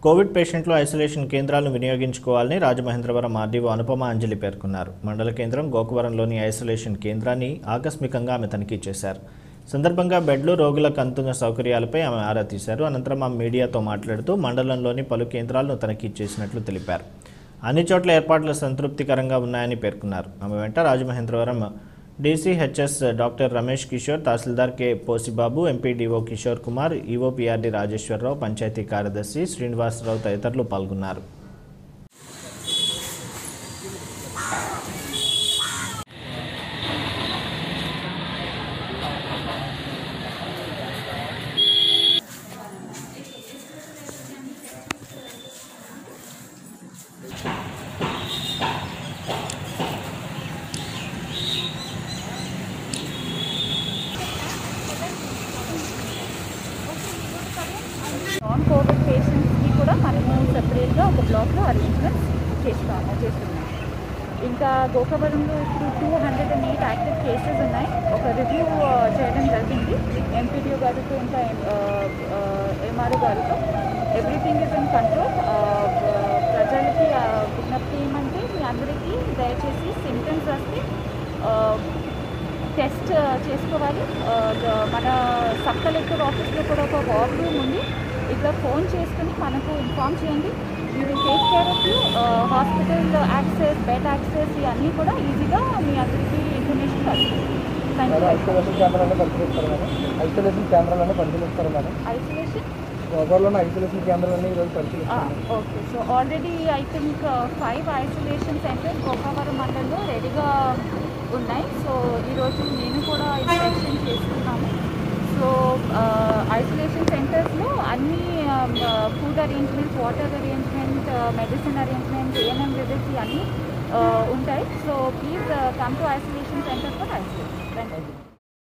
Covid పేషెంట్లు isolation కేంద్రాలను వినియోగించుకోవాలని రాజమహేంద్రవరం ఆర్డీఓ అనుపమ అంజలి పేర్కొన్నారు మండల కేంద్రం గోకవరంలోని ఐసోలేషన్ కేంద్రాన్ని ఆకస్మికంగా ఆమె తనిఖీ చేశారు సందర్భంగా బెడ్లు రోగులకు అందుతున్న సౌకర్యాలపై ఆమె ఆరా తీశారు అనంతరం ఆమె మీడియాతో మాట్లాడుతూ మండలంలోని పలు కేంద్రాలను తనిఖీ చేసినట్లు తెలిపారు అన్ని చోట్ల ఏర్పాట్లు సంతృప్తికరంగా ఉన్నాయని పేర్కొన్నారు ఆమె వెంట Rajamahendravaram DCHS doctor Ramesh Kishore tahsildar K Posibabu MPDO Kishore Kumar EOPRD Rajeswararao panchayati కార్యదర్శి శ్రీనివాసరావు తదితరులు పాల్గొన్నారు నాన్ కోవిడ్ పేషెంట్స్కి కూడా మనము సెపరేట్గా ఒక బ్లాక్లో అరేంజ్మెంట్స్ చేస్తాము చేస్తున్నాం ఇంకా గోకవరంలో ఇప్పుడు two hundred and eight active cases ఉన్నాయి ఒక రివ్యూ చేయడం జరిగింది ఎంపీడీఓ గారితో ఇంకా ఎంఆర్ఓ గారితో ఎవ్రీథింగ్ ఇస్ ఇన్ కంట్రోల్ ప్రజలకి ఆ, విజ్ఞప్తి ఏమంటే మీ అందరికీ దయచేసి సిమ్టమ్స్ వస్తే ఆ, టెస్ట్ చేసుకోవాలి ఆ, ద- మన సబ్ కలెక్టర్ ఆఫీస్లో కూడా ఒక వార్ రూమ్ ఉంది ఇట్లా ఫోన్ చేసుకుని మనకు ఇన్ఫామ్ చేయండి you will take care of you hospital access bed access ఇవన్నీ కూడా ఈజీగా మీ అందరికీ ఇన్ఫర్మేషన్ వస్తుంది థ్యాంక్ యూ ఐసోలేషన్ కేంద్రాలన్నీ పరిశీలిస్తారు మేడం ఐసోలేషన్ కేంద్రాలన్నీ పరిశీలిస్తారు మేడం ఐసోలేషన్ గోదావరిలోని ఐసోలేషన్ కేంద్రాలన్నీ ఈరోజు పరిశీలిస్తారు okay so already I think five isolation centres Gokavaram మండలంలో రెడీగా ఉన్నాయి సో ఈరోజు నేను కూడా ఇన్స్పెక్షన్ చేసుకున్నాను సో ఐసోలేషన్ సెంటర్స్లో అన్ని food arrangements water arrangement medicine arrangement ANM visits అన్నీ ఉంటాయి so please come to isolation centre for isolation thank you